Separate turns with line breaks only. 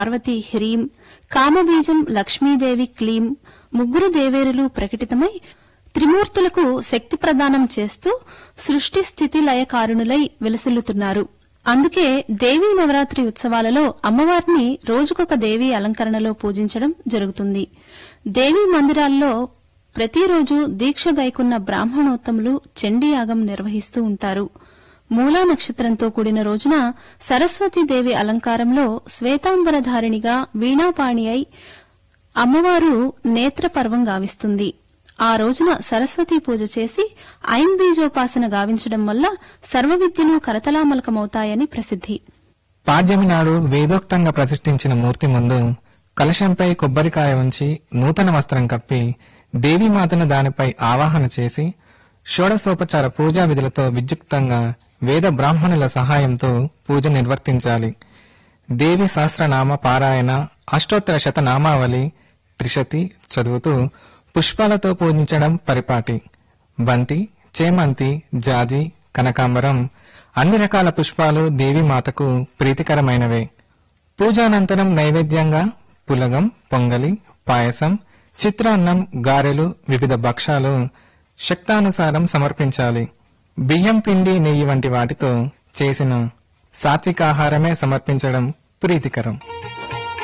పార్వతి హ్రీం కామబీజం లక్ష్మీదేవి క్లీం ముగ్గురు దేవేరులు ప్రకటితమై త్రిమూర్తులకు శక్తి ప్రదానం చేస్తూ సృష్టి స్థితి లయకారుణులై వెలసిల్లుతున్నారు అందుకే దేవీ నవరాత్రి ఉత్సవాలలో అమ్మవారిని రోజుకొక దేవీ అలంకరణలో పూజించడం జరుగుతుంది దేవీ మందిరాల్లో ప్రతిరోజు దీక్ష గైకున్న బ్రాహ్మణోత్తములు చండీయాగం నిర్వహిస్తూ ఉంటారు మూలా నక్షత్రంతో కూడిన రోజున సరస్వతీదేవి అలంకారంలో శ్వేతాంబరధారిణిగా వీణాపాణి అయి అమ్మవారు నేత్రపర్వం గావిస్తుంది ఆ రోజున సరస్వతీ పూజ చేసి ఐన్ బీజోపాసన గావించడం వల్ల సర్వ విద్యలు కరతలామలకమవుతాయని ప్రసిద్ధి
పాడ్యమి నాడు వేదోక్తంగా ప్రతిష్ఠించిన మూర్తి ముందు కలశంపై కొబ్బరికాయ ఉంచి నూతన వస్త్రం కప్పి దేవీమాతను దానిపై ఆవాహన చేసి షోడశోపచార పూజా విధులతో విద్యుక్తంగా వేద బ్రాహ్మణుల సహాయంతో పూజ నిర్వర్తించాలి దేవి సహస్రనామ పారాయణ అష్టోత్తర శత నామావళి త్రిశతి చదువుతూ పుష్పాలతో పూజించడం పరిపాటి బంతి చేమంతి జాజి కనకాంబరం అన్ని రకాల పుష్పాలు దేవీమాతకు ప్రీతికరమైనవే పూజానంతరం నైవేద్యంగా పులగం పొంగలి పాయసం చిత్రాన్నం గారెలు వివిధ భక్షాలు శక్తానుసారం సమర్పించాలి బియ్యం పిండి నెయ్యి వంటి వాటితో చేసిన సాత్వికాహారమే సమర్పించడం ప్రీతికరం